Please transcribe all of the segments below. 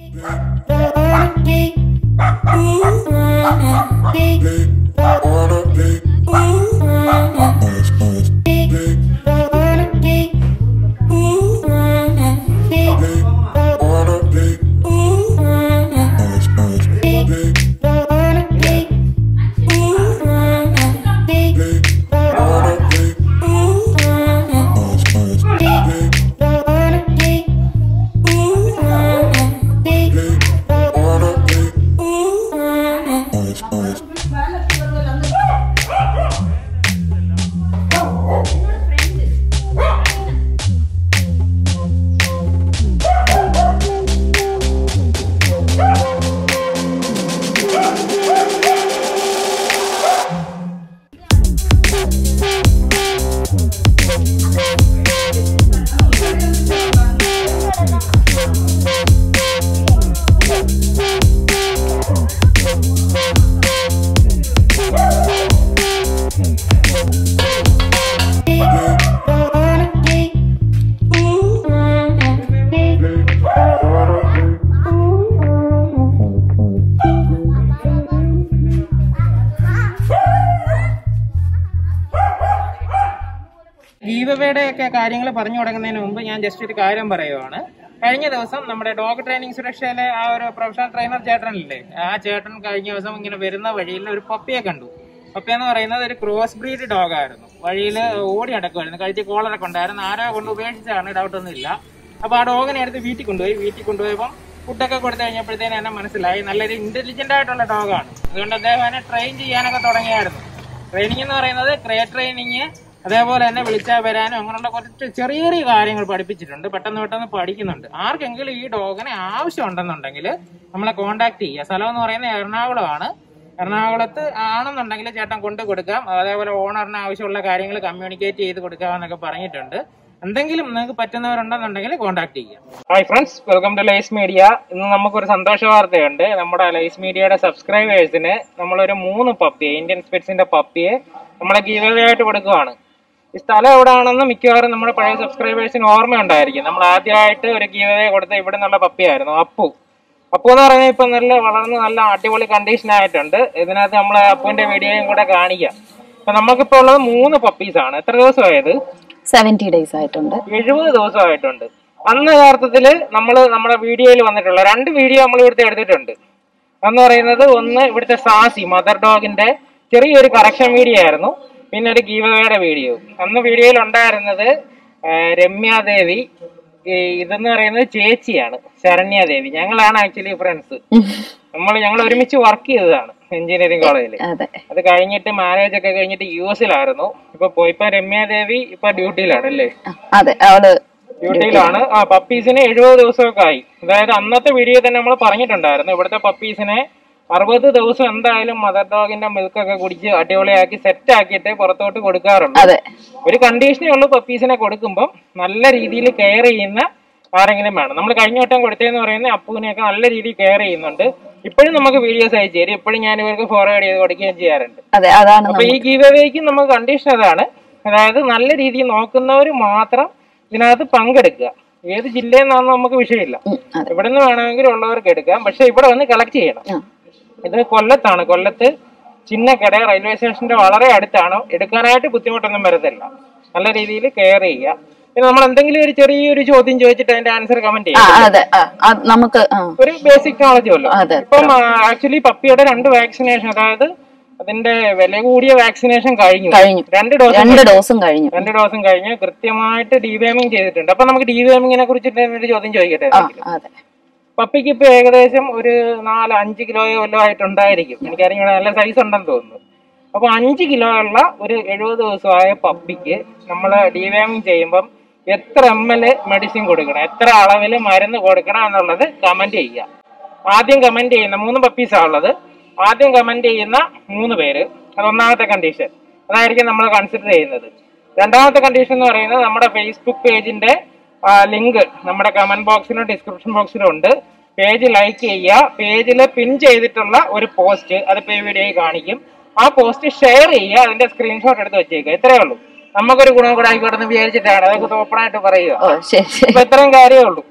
ഗീവയുടെ ഒക്കെ കാര്യങ്ങൾ പറഞ്ഞു തുടങ്ങുന്നതിന് മുമ്പ് ഞാൻ ജസ്റ്റ് ഒരു കാര്യം പറയുവാണ് കഴിഞ്ഞ ദിവസം നമ്മുടെ ഡോഗ് ട്രെയിനിങ് സുരക്ഷയിലെ ആ ഒരു പ്രൊഫഷണൽ ട്രെയിനർ ചേട്ടനില്ലേ ആ ചേട്ടൻ കഴിഞ്ഞ ദിവസം ഇങ്ങനെ വരുന്ന വഴിയിൽ ഒരു പപ്പിയെ കണ്ടു പപ്പി എന്ന് പറയുന്നത് ഒരു ക്രോസ് ബ്രീഡ് ഡോഗ് ആയിരുന്നു വഴിയിൽ ഓടി നടക്കുമായിരുന്നു കഴുത്തി കോളറൊക്കെ ഉണ്ടായിരുന്നു ആരോ കൊണ്ട് ഉപേക്ഷിച്ചാണ് ഡൗട്ടൊന്നും ഇല്ല അപ്പൊ ആ ഡോഗിനെ എടുത്ത് വീട്ടിൽ കൊണ്ടുപോയി വീട്ടിൽ കൊണ്ടുപോയപ്പോൾ ഫുഡൊക്കെ കൊടുത്തു കഴിഞ്ഞപ്പോഴത്തേനും എന്നെ മനസ്സിലായി നല്ലൊരു ഇന്റലിജന്റ് ആയിട്ടുള്ള ഡോഗാണ് അതുകൊണ്ട് അദ്ദേഹം എന്നെ ട്രെയിൻ ചെയ്യാനൊക്കെ തുടങ്ങിയായിരുന്നു ട്രെയിനിങ് എന്ന് പറയുന്നത് ക്രേ ട്രെയിനിങ് അതേപോലെ തന്നെ വിളിച്ചാൽ വരാനും അങ്ങനെയുള്ള കുറച്ച് ചെറിയ ചെറിയ കാര്യങ്ങൾ പഠിപ്പിച്ചിട്ടുണ്ട് പെട്ടെന്ന് പെട്ടെന്ന് പഠിക്കുന്നുണ്ട് ആർക്കെങ്കിലും ഈ ഡോഗിനെ ആവശ്യമുണ്ടെന്നുണ്ടെങ്കിൽ നമ്മളെ കോണ്ടാക്ട് ചെയ്യുക സ്ഥലം എന്ന് പറയുന്നത് എറണാകുളമാണ് എറണാകുളത്ത് ആണെന്നുണ്ടെങ്കിൽ ചേട്ടൻ കൊണ്ട് കൊടുക്കാം അതേപോലെ ഓണറിന് ആവശ്യമുള്ള കാര്യങ്ങൾ കമ്മ്യൂണിക്കേറ്റ് ചെയ്ത് കൊടുക്കാമെന്നൊക്കെ പറഞ്ഞിട്ടുണ്ട് എന്തെങ്കിലും നിങ്ങൾക്ക് പറ്റുന്നവരുണ്ടെന്നുണ്ടെങ്കിൽ കോൺടാക്ട് ചെയ്യാം hi friends welcome to lies media ഇന്ന് നമുക്കൊരു സന്തോഷ വാർത്തയുണ്ട് നമ്മുടെ ലൈസ് മീഡിയയുടെ സബ്സ്ക്രൈബേഴ്സിന് നമ്മളൊരു മൂന്ന് പപ്പിയെ ഇന്ത്യൻ സ്പിറ്റ്സിന്റെ പപ്പിയെ നമ്മളെ ഗീവേ ആയിട്ട് കൊടുക്കുവാണ് ഈ സ്ഥലം എവിടെയാണെന്ന് മിക്കവാറും നമ്മുടെ പഴയ സബ്സ്ക്രൈബേഴ്സിന് ഓർമ്മയുണ്ടായിരിക്കും നമ്മൾ ആദ്യമായിട്ട് ഒരു ഗീവേ കൊടുത്ത ഇവിടെ നിന്നുള്ള പപ്പിയായിരുന്നു അപ്പു അപ്പു എന്ന് പറയുന്നത് ഇപ്പൊ നല്ല വളർന്ന് നല്ല അടിപൊളി കണ്ടീഷൻ ആയിട്ടുണ്ട് ഇതിനകത്ത് നമ്മൾ അപ്പുവിന്റെ വീഡിയോയും കൂടെ കാണിക്കാം അപ്പൊ നമുക്കിപ്പോ ഉള്ളത് മൂന്ന് പപ്പീസ് ആണ് എത്ര ദിവസമായത് സെവന്റി ഡേയ്സ് ആയിട്ടുണ്ട് എഴുപത് ദിവസമായിട്ടുണ്ട് അന്ന് യഥാർത്ഥത്തില് നമ്മൾ നമ്മുടെ വീഡിയോയിൽ വന്നിട്ടുള്ള രണ്ട് വീഡിയോ നമ്മൾ ഇവിടുത്തെ എടുത്തിട്ടുണ്ട് എന്ന് പറയുന്നത് ഒന്ന് ഇവിടുത്തെ സാസി മദർ ഡോഗിന്റെ ചെറിയൊരു കറക്ഷൻ വീഡിയോ ആയിരുന്നു പിന്നെ ഒരു ഗീവയുടെ വീഡിയോ അന്ന് വീഡിയോയിൽ ഉണ്ടായിരുന്നത് ആ, രമ്യാദേവി ഈ ഇതെന്ന് പറയുന്നത് ചേച്ചിയാണ് ശരണ്യാദേവി ഞങ്ങളാണ് ആക്ച്വലി ഫ്രണ്ട്സ് നമ്മൾ ഞങ്ങൾ ഒരുമിച്ച് വർക്ക് ചെയ്തതാണ് എഞ്ചിനീയറിംഗ് കോളേജിൽ അതെ അത് കഴിഞ്ഞിട്ട് മാരേജ് ഒക്കെ കഴിഞ്ഞിട്ട് യു എസിലായിരുന്നു ഇപ്പൊ പോയി ഇപ്പൊ രമ്യാദേവി ഇപ്പൊ ഡ്യൂട്ടിയിലാണ് അല്ലേ ആ, അതെ അവള് ഡ്യൂട്ടിയിലാണ് ആ പപ്പീസിന് എഴുപത് ദിവസമൊക്കെ ആയി അതായത് അന്നത്തെ വീഡിയോ തന്നെ നമ്മൾ പറഞ്ഞിട്ടുണ്ടായിരുന്നു ഇവിടുത്തെ പപ്പീസിനെ അറുപത് ദിവസം എന്തായാലും മദർ ഡോഗിന്റെ മിൽക്ക് ഒക്കെ കുടിച്ച് അടിപൊളിയാക്കി സെറ്റ് ആക്കിയിട്ട് പുറത്തോട്ട് കൊടുക്കാറുണ്ട് അതെ ഒരു കണ്ടീഷനേ ഉള്ളൂ പപ്പീസിനെ കൊടുക്കുമ്പോൾ നല്ല രീതിയിൽ കെയർ ചെയ്യുന്ന ആരെങ്കിലും വേണം നമ്മൾ കഴിഞ്ഞ വട്ടം കൊടുത്തതെന്ന് പറയുന്നത് അപ്പുവിനെയൊക്കെ നല്ല രീതിയിൽ കെയർ ചെയ്യുന്നുണ്ട് ഇപ്പോഴും നമുക്ക് വീഡിയോസ് അയച്ചു തരും ഇപ്പോഴും ഞാൻ ഇവർക്ക് ഫോർവേഡ് ചെയ്ത് കൊടുക്കുകയും ചെയ്യാറുണ്ട് അതെ അതാണ് അപ്പൊ ഈ ഗീവ് അവേക്ക് നമുക്ക് കണ്ടീഷൻ അതാണ് അതായത് നല്ല രീതിയിൽ നോക്കുന്നവർ മാത്രം ഇതിനകത്ത് പങ്കെടുക്കുക ഏത് ജില്ലയിൽ നിന്നാണെന്ന് നമുക്ക് വിഷയമില്ല ഉം, അതെ ഇവിടെ നിന്ന് വേണമെങ്കിൽ ഉള്ളവർക്ക് എടുക്കാം പക്ഷെ ഇവിടെ വന്ന് കളക്ട് ചെയ്യണം ആ, ഇത് കൊല്ലത്താണ് കൊല്ലത്ത് ചിന്നക്കട റെയിൽവേ സ്റ്റേഷന്റെ വളരെ അടുത്താണ് എടുക്കാനായിട്ട് ബുദ്ധിമുട്ടൊന്നും വരത്തില്ല നല്ല രീതിയിൽ കെയർ ചെയ്യുക പിന്നെ നമ്മൾ എന്തെങ്കിലും ഒരു ചെറിയൊരു ചോദ്യം ചോദിച്ചിട്ട് അതിന്റെ ആൻസർ കമന്റ് ആ ചെയ്യാം അതെ ആ, ആ, നമുക്ക് ആ ഒരു ബേസിക് നോളജ് വല്ലോ അതെ ഇപ്പം ആക്ച്വലി പപ്പിയുടെ രണ്ട് വാക്സിനേഷൻ അതായത് അതിന്റെ വില കൂടിയ വാക്സിനേഷൻ കഴിഞ്ഞു കഴിഞ്ഞു. രണ്ട് ഡോസ് രണ്ട് ഡോസും കഴിഞ്ഞു രണ്ട് ഡോസും കഴിഞ്ഞ് കൃത്യമായിട്ട് ഡിവേമിംഗ് ചെയ്തിട്ടുണ്ട് അപ്പൊ നമുക്ക് ഡിവേമിങ്ങിനെ കുറിച്ചിട്ട് ഒരു ചോദ്യം ചോദിക്കട്ടെ ആ എന്തെങ്കിലും? അതെ പപ്പിക്ക് ഇപ്പൊ ഏകദേശം ഒരു നാല് അഞ്ച് കിലോയോ വല്ലതും ആയിട്ടുണ്ടായിരിക്കും എനിക്കറിയാം നല്ല സൈസ് ഉണ്ടെന്ന് തോന്നുന്നു അപ്പൊ അഞ്ച് കിലോ ഉള്ള ഒരു എഴുപത് ദിവസമായ പപ്പിക്ക് നമ്മൾ ഡിവേമിംഗ് ചെയ്യുമ്പം എത്ര എം എൽ മെഡിസിൻ കൊടുക്കണം എത്ര അളവിൽ മരുന്ന് കൊടുക്കണം എന്നുള്ളത് കമന്റ് ചെയ്യുക ആദ്യം കമന്റ് ചെയ്യുന്ന മൂന്ന് പപ്പീസാണ് ഉള്ളത് ആദ്യം കമന്റ് ചെയ്യുന്ന മൂന്ന് പേര് അത് ഒന്നാമത്തെ കണ്ടീഷൻ അതായിരിക്കും നമ്മൾ കൺസിഡർ ചെയ്യുന്നത് രണ്ടാമത്തെ കണ്ടീഷൻ എന്ന് പറയുന്നത് നമ്മുടെ ഫേസ്ബുക്ക് പേജിന്റെ ലിങ്ക് നമ്മുടെ കമന്റ് ബോക്സിലും ഡിസ്ക്രിപ്ഷൻ ബോക്സിലും ഉണ്ട് പേജ് ലൈക്ക് ചെയ്യുക പേജിൽ പിൻ ചെയ്തിട്ടുള്ള ഒരു പോസ്റ്റ് അതിപ്പോ ഈ വീഡിയോയിൽ കാണിക്കും ആ പോസ്റ്റ് ഷെയർ ചെയ്യുക അതിന്റെ സ്ക്രീൻഷോട്ട് എടുത്ത് വെച്ചേക്കുക ഇത്രയേ ഉള്ളൂ നമുക്കൊരു ഗുണം കൂടെ ആയിക്കോട്ടെ എന്ന് വിചാരിച്ചിട്ടാണ് അതൊക്കെ ഓപ്പൺ ആയിട്ട് പറയുക ഓ ശരി ശരി അപ്പൊ ഇത്രയും കാര്യമേ ഉള്ളൂ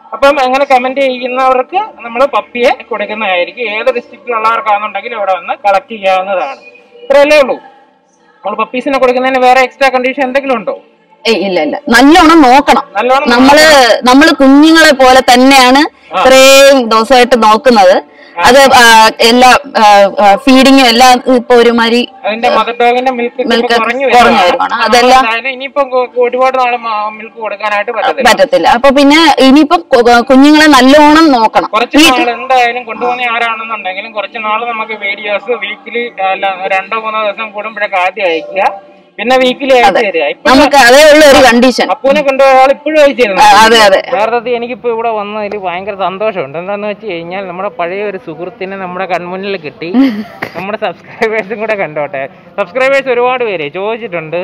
അപ്പം അങ്ങനെ കമന്റ് ചെയ്യുന്നവർക്ക് നമ്മൾ പപ്പിയെ കൊടുക്കുന്നതായിരിക്കും ഏത് ഡിസ്ട്രിക്റ്റിലുള്ളവർക്കാണെന്നുണ്ടെങ്കിൽ ഇവിടെ വന്ന് കളക്ട് ചെയ്യാവുന്നതാണ് ഇത്രയല്ലേ ഉള്ളൂ നമ്മൾ പപ്പീസിനെ കൊടുക്കുന്നതിന് വേറെ എക്സ്ട്രാ കണ്ടീഷൻ എന്തെങ്കിലും ഉണ്ടോ ഏയ് ഇല്ല ഇല്ല നല്ലോണം നോക്കണം നല്ലോണം നമ്മള് നമ്മള് കുഞ്ഞുങ്ങളെ പോലെ തന്നെയാണ് ഇത്രയും ദിവസമായിട്ട് നോക്കുന്നത് അത് ആ, എല്ലാ ഫീഡിങ്ങും എല്ലാം ഇപ്പൊ ഒരുമാതിരി അതിന്റെ മദർ ഡോഗിന്റെ മിൽക്ക് Milk കുറഞ്ഞു കുറഞ്ഞു വരുവാണ്. അതെല്ലാം- ഇനിയിപ്പം കൊ- ഒരുപാട് നാള് മിൽക്ക് കൊടുക്കാനായിട്ട് പറ്റത്തില്ല പറ്റത്തില്ല അപ്പൊ പിന്നെ ഇനിയിപ്പൊ കു- കുഞ്ഞുങ്ങളെ നല്ലോണം നോക്കണം കുറച്ച് നാൾ എന്തായാലും കൊണ്ടുപോകുന്ന ആരാണെന്നുണ്ടെങ്കിലും കുറച്ച് നാൾ നമുക്ക് വീഡിയോസ് വീക്കിലി അല്ല രണ്ടോ മൂന്നോ ദിവസം കൂടുമ്പോഴൊക്കെ ആദ്യം അയക്കുക പിന്നെ വീക്കിലി അയച്ചു തരിക ഇപ്പൊ നമുക്ക് അതേ ഉള്ള ഒരു കണ്ടീഷൻ അപ്പൂനെ കൊണ്ടുപോയ ആൾ ഇപ്പോഴും അയച്ചു തരുന്നു അതെ അതെ യഥാർത്ഥത്തിൽ എനിക്കിപ്പോ ഇവിടെ വന്നതിൽ ഭയങ്കര സന്തോഷമുണ്ട് എന്താന്ന് വെച്ച് കഴിഞ്ഞാൽ നമ്മുടെ പഴയ ഒരു സുഹൃത്തിനെ നമ്മുടെ കൺമുന്നിൽ കിട്ടി നമ്മുടെ സബ്സ്ക്രൈബേഴ്സും കൂടെ കണ്ടോട്ടെ സബ്സ്ക്രൈബേഴ്സ് ഒരുപാട് പേര് ചോദിച്ചിട്ടുണ്ട്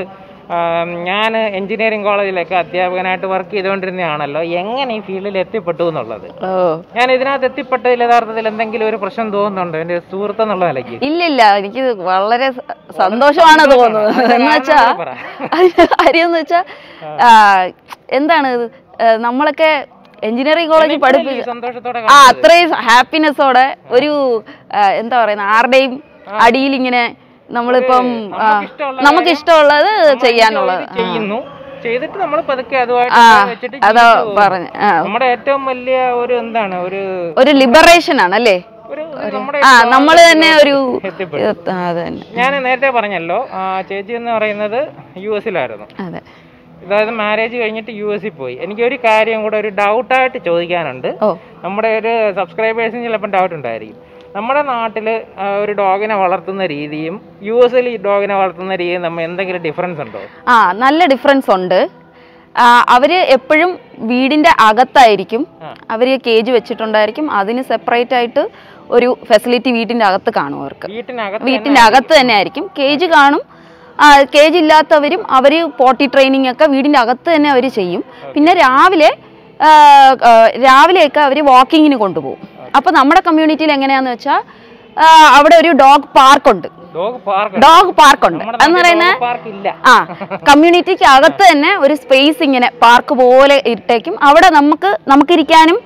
ഞാൻ എഞ്ചിനീയറിംഗ് കോളേജിലൊക്കെ അധ്യാപകനായിട്ട് വർക്ക് ചെയ്തുകൊണ്ടിരുന്നതാണല്ലോ എങ്ങനെ ഈ ഫീൽഡിൽ എത്തിപ്പെട്ടു എന്നുള്ളത് ഓ ഞാൻ ഇതിനകത്ത് എത്തിപ്പെട്ടതിൽ യഥാർത്ഥത്തിൽ എന്തെങ്കിലും ഒരു പ്രശ്നം തോന്നുന്നുണ്ടോ എന്റെ സുഹൃത്ത് എന്നുള്ള നിലയ്ക്ക് ഇല്ലില്ല എനിക്ക് വളരെ സ- സന്തോഷമാണ് തോന്നുന്നത് എന്ന് വെച്ചാ പറ. കാര്യം എന്ന് വെച്ചാ ആ, എന്താണ് ഇത്? ആ, നമ്മളൊക്കെ എഞ്ചിനീയറിംഗ് കോളേജിൽ പഠിപ്പിച്ച ഈ സന്തോഷത്തോടെ ആ അത്രയും ഹാപ്പിനെസ്സോടെ ഒരു ആ, എന്താ പറയുന്ന ആരുടെയും അടിയിൽ ഇങ്ങനെ നമ്മളിപ്പം ആ, ഇഷ്ടമുള്ള നമുക്ക് ഇഷ്ടമുള്ളത് ചെയ്യാനുള്ളത് ഇത് ചെയ്യുന്നു ചെയ്തിട്ട് നമ്മൾ പതുക്കെ അതുമായിട്ട് ആ വെച്ചിട്ട് അതാ ജീവിച്ചു പോകുന്നു. പറഞ്ഞു ആ നമ്മുടെ ഏറ്റവും വലിയ ഒരു എന്താണ് ഒരു ഒരു ലിബറേഷൻ ആണ് അല്ലേ ഒരു നമ്മുടെ ആ നമ്മൾ തന്നെ ഒരു എത്തിപ്പെട്ടു ആ, അത് തന്നെ ഞാൻ നേരത്തെ പറഞ്ഞല്ലോ ആ, ചേച്ചി എന്ന് പറയുന്നത് യു എസിലായിരുന്നു അതെ അതായത് മാരേജ് കഴിഞ്ഞിട്ട് യു എസിൽ പോയി എനിക്ക് ഒരു കാര്യം കൂടെ ഒരു ഡൗട്ടായിട്ട് ചോദിക്കാനുണ്ട് ഓ നമ്മുടെ ഒരു സബ്സ്ക്രൈബേഴ്സിന് ചിലപ്പം ഡൗട്ട് ഉണ്ടായിരിക്കും നമ്മുടെ നാട്ടിൽ ഒരു ഡോഗിനെ വളർത്തുന്ന രീതിയും യു എസിൽ ഈ ഡോഗിനെ വളർത്തുന്ന രീതിയും നമ്മൾ എന്തെങ്കിലും ഡിഫറൻസ് ഉണ്ടോ ആ നല്ല ഡിഫറൻസ് ഉണ്ട് ആ, അവര് എപ്പോഴും വീടിന്റെ അകത്തായിരിക്കും അവര് കേജ് വെച്ചിട്ടുണ്ടായിരിക്കും അതിന് സെപ്പറേറ്റ് ആയിട്ട് ഒരു ഫെസിലിറ്റി വീട്ടിന്റെ അകത്ത് കാണും അവർക്ക് വീട്ടിനകത്ത് വീട്ടിന്റെ അകത്ത് തന്നെ ആയിരിക്കും കേജ് കാണും ആ, കേജ് ഇല്ലാത്തവരും അവര് പോട്ടി ട്രെയിനിങ് ഒക്കെ വീടിന്റെ അകത്ത് തന്നെ അവർ ചെയ്യും പിന്നെ രാവിലെ ആ, ആ, രാവിലെയൊക്കെ അവർ വാക്കിങ്ങിന് കൊണ്ടുപോകും അപ്പൊ നമ്മുടെ കമ്മ്യൂണിറ്റിയിൽ എങ്ങനെയാന്ന് വെച്ചാൽ അവിടെ ഒരു ഡോഗ് പാർക്കുണ്ട് ഡോഗ് പാർക്ക് ഡോഗ് പാർക്കുണ്ട് എന്ന് പറയുന്ന പാർക്ക് ഇല്ല ആ കമ്മ്യൂണിറ്റിക്ക് അകത്ത് തന്നെ ഒരു സ്പേസ് ഇങ്ങനെ പാർക്ക് പോലെ ഇട്ടേക്കും അവിടെ നമുക്ക് നമുക്കിരിക്കാനും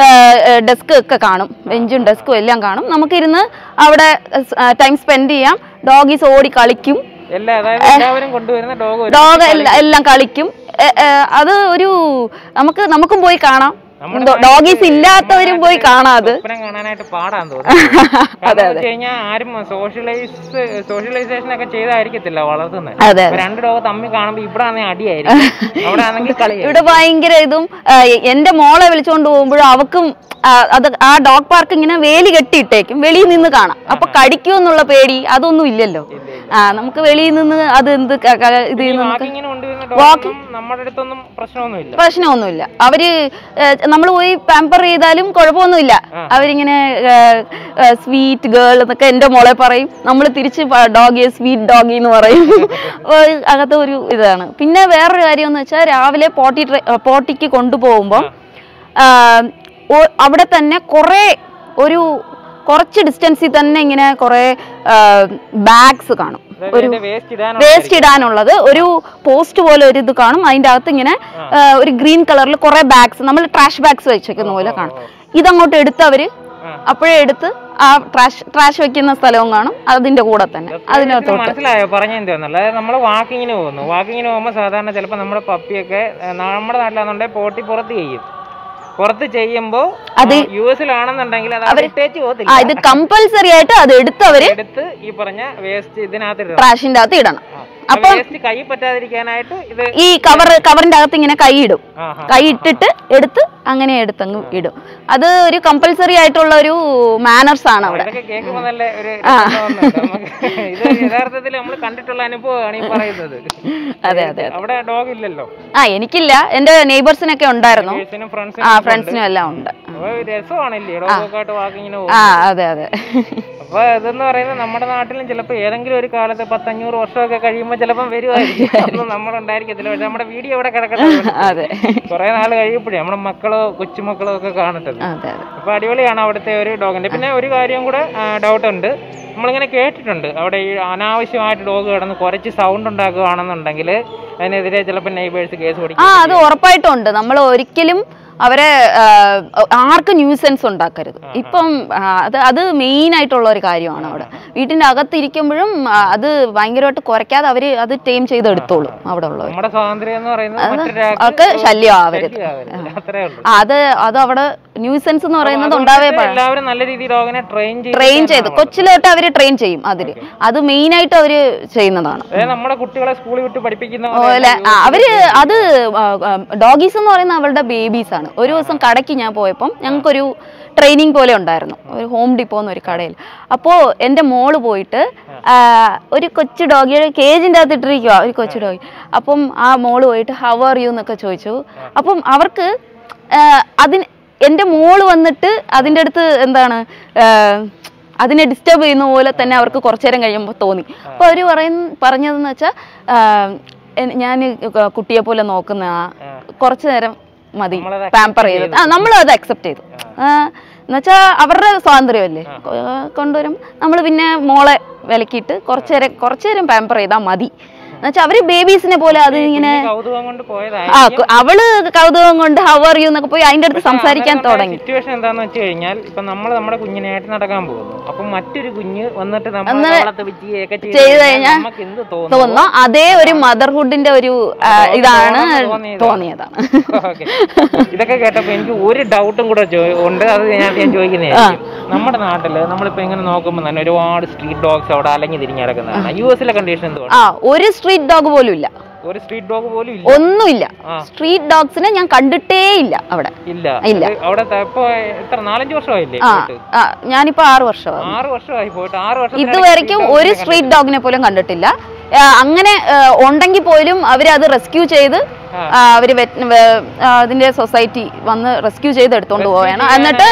ഡെസ്ക് ഒക്കെ കാണും ബെഞ്ചും ഡെസ്കും എല്ലാം കാണും നമുക്കിരുന്ന് അവിടെ ടൈം സ്പെൻഡ് ചെയ്യാം ഡോഗീസ് ഓടി കളിക്കും എല്ലാ അതായത് എല്ലാവരും കൊണ്ടുവരുന്ന ഡോഗ് ഡോഗ് എല്ലാം കളിക്കും എ, എ, അത് ഒരു നമുക്ക് നമുക്കും പോയി കാണാം ഡോഗീസ് ഇല്ലാത്തവരും പോയി കാണാം അത് സ്വപ്നം കാണാനായിട്ട് പാടാന്ന് തോന്നുന്നു കാരണം എന്ന് വെച്ച് കഴിഞ്ഞാൽ ആരും സോഷ്യലൈസ് സോഷ്യലൈസേഷൻ ഒക്കെ ചെയ്തായിരിക്കത്തില്ല വളർത്തുന്നത് അതെ ഇപ്പൊ രണ്ട് ഡോഗ് തമ്മിൽ കാണുമ്പോ ഇവിടെ ആണെങ്കിൽ അടിയായിരിക്കും അവിടെ ആണെങ്കിൽ കളി ഇവിടെ ഭയങ്കര ഇതും ആ, എന്റെ മോളെ വിളിച്ചുകൊണ്ട് പോകുമ്പോഴും അവക്കും ആ, അത് ആ ഡോഗ് പാർക്ക് ഇങ്ങനെ വേലി കെട്ടിയിട്ടേക്കും വെളിയിൽ നിന്ന് കാണാം അപ്പൊ കടിക്കൂ എന്നുള്ള പേടി അതൊന്നും ഇല്ലല്ലോ ആ നമുക്ക് വെളിയിൽ നിന്ന് അത് എന്ത് ക- ക- ഇത് ചെയ്യുന്നു നമുക്ക് വാക്കിങ്ങിന് കൊണ്ടുവരുന്ന ഡോഗൊന്നും നമ്മുടെ അടുത്തൊന്നും പ്രശ്നമൊന്നുമില്ല പ്രശ്നമൊന്നുമില്ല അവര് നമ്മൾ പോയി പാമ്പർ ചെയ്താലും കുഴപ്പമൊന്നുമില്ല അവരിങ്ങനെ സ്വീറ്റ് ഗേൾ എന്നൊക്കെ എന്റെ മോളെ പറയും നമ്മൾ തിരിച്ച് ഡോഗി സ്വീറ്റ് ഡോഗി എന്ന് പറയും അപ്പൊ അകത്തെ ഒരു ഇതാണ് പിന്നെ വേറൊരു കാര്യം എന്ന് വെച്ചാൽ രാവിലെ പോട്ടി ട്രെ- ആ, പോട്ടിക്ക് കൊണ്ടുപോകുമ്പോൾ അവിടെ തന്നെ കുറേ ഒരു കുറച്ച് ഡിസ്റ്റൻസിൽ തന്നെ ഇങ്ങനെ കുറേ ബാഗ്സ് കാണും ഒരു വേസ്റ്റ് ഇടാനുള്ള വേസ്റ്റ് ഇടാനുള്ളത് ഒരു പോസ്റ്റ് പോലെ ഒരു ഇത് കാണും അതിന്റെ അകത്ത് ഇങ്ങനെ ആ, ഒരു ഗ്രീൻ കളറിൽ കുറെ ബാഗ്സ് നമ്മൾ ട്രാഷ് ബാഗ്സ് വെച്ചേക്കുന്ന പോലെ കാണും ഇതങ്ങോട്ട് എടുത്ത് അവര് അപ്പോഴേ എടുത്ത് ആ ട്രാഷ് ട്രാഷ് വെക്കുന്ന സ്ഥലവും കാണും അതിന്റെ കൂടെ തന്നെ അതിനകത്തോട്ട് മനസ്സിലായോ പറഞ്ഞ എന്താന്നല്ല അതായത് നമ്മൾ വാക്കിങ്ങിന് പോകുന്നു വാക്കിങ്ങിന് പോകുമ്പോൾ സാധാരണ ചിലപ്പോൾ നമ്മുടെ പപ്പിയൊക്കെ ഏഹ്, നമ്മുടെ നാട്ടിലാണെന്നുണ്ടെങ്കിൽ പോട്ടി പുറത്ത് ചെയ്യും പുറത്ത് ചെയ്യുമ്പോൾ യു എസിലാണെന്നുണ്ടെങ്കിൽ അത് അവിടെ ഇട്ടേച്ച് ആ പോകത്തില്ല ഇത് കമ്പൽസറി ആയിട്ട് അത് എടുത്ത് അവര് എടുത്ത് ഈ പറഞ്ഞ വേസ്റ്റ് ഇതിനകത്ത് ഇടണം ട്രാഷിന്റെ അകത്ത് ഇടണം വേസ്റ്റ് കൈ പറ്റാതിരിക്കാനായിട്ട് ഇത് ഈ കവർ കവറിന്റെ അകത്ത് ഇങ്ങനെ കൈ ഇടും ആ ആ കൈ ഇട്ടിട്ട് എടുത്ത് അങ്ങനെ എടുത്തങ്ങ് ഇടും അത് ഒരു കമ്പൽസറി ആയിട്ടുള്ള ഒരു മാനേഴ്സ് ആണ് അവിടെ ഇതൊക്കെ കേൾക്കുമ്പോൾ നല്ല ഒരു രസം തോന്നുന്നുണ്ട് നമുക്ക്. ഇത് യഥാർത്ഥത്തിൽ നമ്മൾ കണ്ടിട്ടുള്ള അനുഭവമാണ് ഈ പറയുന്നത് അതെ അതെ അവിടെ ഡോഗ് ഇല്ലല്ലോ ആ എനിക്കില്ല എന്റെ നെയ്ബേഴ്സിനൊക്കെ ഉണ്ടായിരുന്നു ഫ്രണ്ട്സിനും ആ ഫ്രണ്ട്സിനും ഫ്രണ്ട്സിനും എല്ലാം ഉണ്ട് അപ്പൊ രസമാണല്ലേ ഡോഗൊക്കെ ആയിട്ട് വാക്കിങ്ങിന് പോകും ആ അതെ അതെ അപ്പൊ ഇതെന്ന് പറയുന്നത് നമ്മുടെ നാട്ടിലും ചിലപ്പോൾ ഏതെങ്കിലും ഒരു കാലത്ത് പത്തഞ്ഞൂറ് വർഷമൊക്കെ കഴിയുമ്പോൾ ചിലപ്പം വരുമായിരിക്കും അതൊന്നും നമ്മളുണ്ടായിരിക്കത്തില്ല പക്ഷെ നമ്മുടെ വീഡിയോ ഇവിടെ കിടക്കട്ടെ അതെ കുറെ നാൾ കഴിയപ്പോഴേ നമ്മുടെ മക്കളോ കൊച്ചുമക്കളോ ഒക്കെ കാണട്ടത് അതെ അതെ അപ്പൊ അടിപൊളിയാണ് അവിടുത്തെ ഒരു ഡോഗിന്റെ പിന്നെ ഒരു കാര്യം കൂടെ ഡൗട്ട് ഉണ്ട് നമ്മളിങ്ങനെ കേട്ടിട്ടുണ്ട് അവിടെ ഈ അനാവശ്യമായിട്ട് ഡോഗ് കിടന്ന് കുറച്ച് സൗണ്ട് ഉണ്ടാക്കുകയാണെന്നുണ്ടെങ്കിൽ അതിനെതിരെ ചിലപ്പോൾ നെയ്ബേഴ്സ് കേസ് ആ കൊടുക്കും അത് ഉറപ്പായിട്ടും ഉണ്ട് നമ്മൾ ഒരിക്കലും അവരെ ആ, ആർക്കും ന്യൂസെൻസ് ഉണ്ടാക്കരുത് ഇപ്പം ആ, അത് അത് മെയിൻ ആയിട്ടുള്ള ഒരു കാര്യമാണ് അവിടെ വീട്ടിന്റെ അകത്തിരിക്കുമ്പോഴും ആ, അത് ഭയങ്കരമായിട്ട് കുറയ്ക്കാതെ അവര് അത് ടൈം ചെയ്ത് എടുത്തോളും അവിടെ ഉള്ളവർ നമ്മുടെ സ്വാതന്ത്ര്യം എന്ന് പറയുന്നത് മറ്റൊരാൾക്ക് അവർക്ക് ശല്യമാവരുത് ശല്യമാവരുത്. അത്രേ ഉള്ളൂ ആ, അത് അത് അവിടെ ന്യൂസെൻസ് എന്ന് പറയുന്നത് ഉണ്ടാവേ അതുകൊണ്ട് പാടില്ല എല്ലാവരും നല്ല രീതിയിൽ ഡോഗിനെ ട്രെയിൻ ട്രെയിൻ ചെയ്ത് കൊച്ചിലോട്ട് അവര് ട്രെയിൻ ചെയ്യും അതില് അത് മെയിൻ ആയിട്ട് അവര് ചെയ്യുന്നതാണ് അതായത് നമ്മുടെ കുട്ടികളെ സ്കൂളിൽ വിട്ട് പഠിപ്പിക്കുന്ന പോലെ ആ, അവര് അത് ഡോഗീസ് എന്ന് പറയുന്ന അവരുടെ ബേബീസ് ആണ് ഒരു ദിവസം കടയ്ക്ക് ഞാൻ പോയപ്പം ഞങ്ങൾക്കൊരു ട്രെയിനിങ് പോലെ ഉണ്ടായിരുന്നു ഒരു ഹോം ഡിപ്പോ എന്നൊരു കടയിൽ അപ്പോൾ എൻ്റെ മോള് പോയിട്ട് ആ, ഒരു കൊച്ചു ഡോഗിയുടെ കേജിൻ്റെ അകത്ത് ഇട്ടിരിക്കുക ഒരു കൊച്ചു ഡോഗി അപ്പം ആ മോള് പോയിട്ട് ഹവ് ആർ യു എന്നൊക്കെ ചോദിച്ചു അപ്പം അവർക്ക് ആ, അതിന് എൻ്റെ മോള് വന്നിട്ട് അതിൻ്റെ അടുത്ത് എന്താണ് ആ, അതിനെ ഡിസ്റ്റർബ് ചെയ്യുന്ന പോലെ തന്നെ അവർക്ക് കുറച്ചു നേരം കഴിയുമ്പോൾ തോന്നി അപ്പോൾ അവർ പറയുന്ന പറഞ്ഞതെന്ന് വെച്ചാൽ ഞാൻ കുട്ടിയെ പോലെ നോക്കുന്ന കുറച്ചു നേരം മതി നമ്മളത് പാമ്പർ ചെയ്ത് ആ നമ്മളും അത് അക്സെപ്റ്റ് ചെയ്തു എന്നുവെച്ചാൽ അവരുടെ സ്വാതന്ത്ര്യമല്ലേ കൊ- കൊണ്ടുവരും നമ്മൾ പിന്നെ മോളെ വിലക്കിയിട്ട് കുറച്ചു നേരം കുറച്ചു നേരം പാമ്പർ ചെയ്താൽ മതി എന്നുവെച്ചാൽ അവര് ബേബീസിനെ പോലെ അത് ഇങ്ങനെ കൗതുകം കൊണ്ട് പോയതായി ആ കു- അവള് കൗതുകം കൊണ്ട് ഹവ് ആർ യു എന്നൊക്കെ പോയി അതിന്റെ അടുത്ത് സംസാരിക്കാൻ തുടങ്ങി സിറ്റുവേഷൻ എന്താന്ന് വെച്ച് കഴിഞ്ഞാൽ ഇപ്പൊ നമ്മൾ നമ്മുടെ കുഞ്ഞിനായിട്ട് നടക്കാൻ പോകുന്നു അപ്പൊ മറ്റൊരു കുഞ്ഞ് വന്നിട്ട് നമ്മൾ വളർത്ത് വിറ്റിയൊക്കെ ചെയ്ത് കഴിഞ്ഞാൽ നമുക്ക് എന്ത് തോന്നും തോന്നുന്നു അതേ ഒരു മദർഹുഡിന്റെ ഒരു ആ, ഇതാണ് തോന്നിയതാണ്. തോന്നിയതാണ് ഓക്കേ. ഇതൊക്കെ കേട്ടപ്പോ എനിക്ക് ഒരു ഡൗട്ടും കൂടെ ചോ- ഉണ്ട് അത് ഞാൻ ഞാൻ ചോദിക്കുന്നതായിരിക്കും നമ്മുടെ നാട്ടില് നമ്മളിപ്പോ ഇങ്ങനെ നോക്കുമ്പോൾ തന്നെ ഒരുപാട് സ്ട്രീറ്റ് ഡോഗ്സ് അവിടെ അലഞ്ഞു തിരിഞ്ഞ് കിടക്കുന്നതാണ് യു എസിലെ കണ്ടീഷൻ എന്തുകൊണ്ട് ആ ഒരു സ്ട്രീറ്റ് ഡോഗ് പോലും ഇല്ല ഒരു സ്ട്രീറ്റ് ഡോഗ് പോലും ഇല്ല ഒന്നുമില്ല ആ. സ്ട്രീറ്റ് ഡോഗ്സിനെ ഞാൻ കണ്ടിട്ടേ ഇല്ല അവിടെ ഇല്ല ഇല്ല. ഇത് അവിടെ ത- ഇപ്പൊ എത്ര നാലഞ്ച് വർഷമായില്ലേ ആ പോയിട്ട്? ആ, ഞാനിപ്പോ ആറ് വർഷമായി ആറ് വർഷമായി പോയിട്ട് ആറ് വർഷം ഇതുവരെയ്ക്കും ഒരു സ്ട്രീറ്റ് ഡോഗിനെ പോലും കണ്ടിട്ടില്ല ആ, അങ്ങനെ ആ, ഉണ്ടെങ്കിൽ പോലും അവര് അത് റെസ്ക്യൂ ചെയ്ത് ആ. ആ, അവര് vet- വേ- ആ, അതിന്റെ സൊസൈറ്റി വന്ന് റെസ്ക്യൂ ചെയ്ത് എടുത്തോണ്ട് പോവുകയാണ് എന്നിട്ട്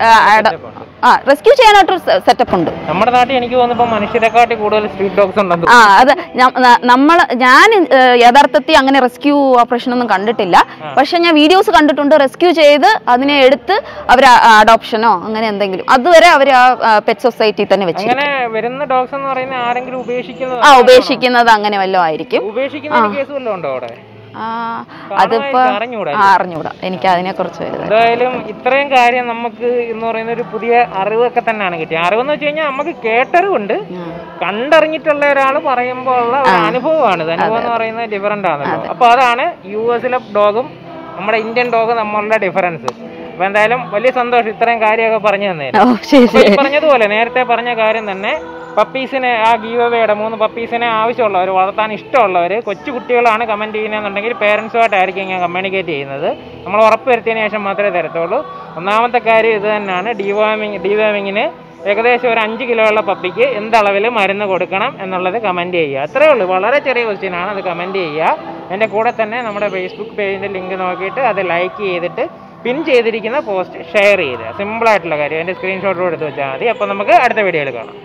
ആ റെസ്ക്യൂ ചെയ്യാനായിട്ടൊരു സെറ്റപ്പ് ഉണ്ട് നമ്മുടെ നാട്ടിൽ എനിക്ക് തോന്നുന്നു ഇപ്പൊ മനുഷ്യരെക്കാട്ടി കൂടുതൽ സ്ട്രീറ്റ് ഡോഗ്സ് ഉണ്ടെന്ന് ആ അത് നമ്മൾ ഞാൻ യഥാർത്ഥത്തിൽ അങ്ങനെ റെസ്ക്യൂ ഓപ്പറേഷൻ ഒന്നും കണ്ടിട്ടില്ല പക്ഷെ ഞാൻ വീഡിയോസ് കണ്ടിട്ടുണ്ട് റെസ്ക്യൂ ചെയ്ത് അതിനെ എടുത്ത് അവർ അഡോപ്ഷനോ അങ്ങനെ എന്തെങ്കിലും അതുവരെ അവർ ആ പെറ്റ് സൊസൈറ്റി തന്നെ വെച്ച് അങ്ങനെ വരുന്ന ഡോഗ്സ് എന്ന് പറയുന്ന ആരെങ്കിലും ഉപേക്ഷിക്കുന്നത് ആ ഉപേക്ഷിക്കുന്നത് അങ്ങനെ വല്ലതും ആയിരിക്കും ഉപേക്ഷിക്കുന്ന കേസ് വല്ലതും ഉണ്ടോ അവിടെ ആ അതിപ്പോ കാണുമായിരിക്കും, അറിഞ്ഞൂടാ ആ, അറിഞ്ഞൂടാ എനിക്ക് അതിനെ കുറിച്ച് വലുത് എന്തായാലും ഇത്രയും കാര്യം നമുക്ക് എന്ന് പറയുന്ന ഒരു പുതിയ അറിവൊക്കെ തന്നെയാണ് കിട്ടിയത് അറിവെന്ന് വെച്ച് കഴിഞ്ഞാൽ നമുക്ക് കേട്ടറിവുണ്ട് കണ്ടറിഞ്ഞിട്ടുള്ള ഒരാൾ പറയുമ്പോൾ ഉള്ള ഒരു അനുഭവമാണ് ഇത് അനുഭവം എന്ന് പറയുന്നത് ഡിഫറെന്റ് ആണല്ലോ അപ്പൊ അതാണ് യു എസിലെ ഡോഗും നമ്മുടെ ഇന്ത്യൻ ഡോഗും തമ്മിലുള്ള ഡിഫറൻസ് അപ്പൊ എന്തായാലും വലിയ സന്തോഷം ഇത്രയും കാര്യമൊക്കെ പറഞ്ഞു തന്നെ ഓ ശരി അപ്പൊ ഈ പറഞ്ഞതുപോലെ നേരത്തെ പറഞ്ഞ കാര്യം തന്നെ പപ്പീസിനെ ആ ഗീവവേയുടെ മൂന്ന് പപ്പീസിനെ ആവശ്യമുള്ളവർ വളർത്താൻ ഇഷ്ടമുള്ളവർ കൊച്ചു കുട്ടികളാണ് കമൻറ്റ് ചെയ്യുന്നതെന്നുണ്ടെങ്കിൽ പേരൻസുമായിട്ടായിരിക്കും ഞാൻ കമ്മ്യൂണിക്കേറ്റ് ചെയ്യുന്നത് നമ്മൾ ഉറപ്പ് വരുത്തിയതിന് ശേഷം മാത്രമേ തരത്തുള്ളൂ ഒന്നാമത്തെ കാര്യം ഇത് തന്നെയാണ് ഡിവാമിങ് ഡിവാമിങ്ങിന് ഏകദേശം ഒരു അഞ്ച് കിലോ ഉള്ള പപ്പിക്ക് എന്ത് അളവിൽ മരുന്ന് കൊടുക്കണം എന്നുള്ളത് കമൻറ്റ് ചെയ്യുക അത്രേ ഉള്ളൂ വളരെ ചെറിയ ക്വസ്റ്റ്യൻ ആണ് അത് കമൻറ്റ് ചെയ്യുക എൻ്റെ കൂടെ തന്നെ നമ്മുടെ ഫേസ്ബുക്ക് പേജിൻ്റെ ലിങ്ക് നോക്കിയിട്ട് അത് ലൈക്ക് ചെയ്തിട്ട് പിൻ ചെയ്തിരിക്കുന്ന പോസ്റ്റ് ഷെയർ ചെയ്യുക സിമ്പിൾ ആയിട്ടുള്ള കാര്യം എൻ്റെ സ്ക്രീൻഷോട്ട് എടുത്ത് വെച്ചാൽ മതി അപ്പോൾ നമുക്ക് അടുത്ത വീഡിയോയിൽ കാണാം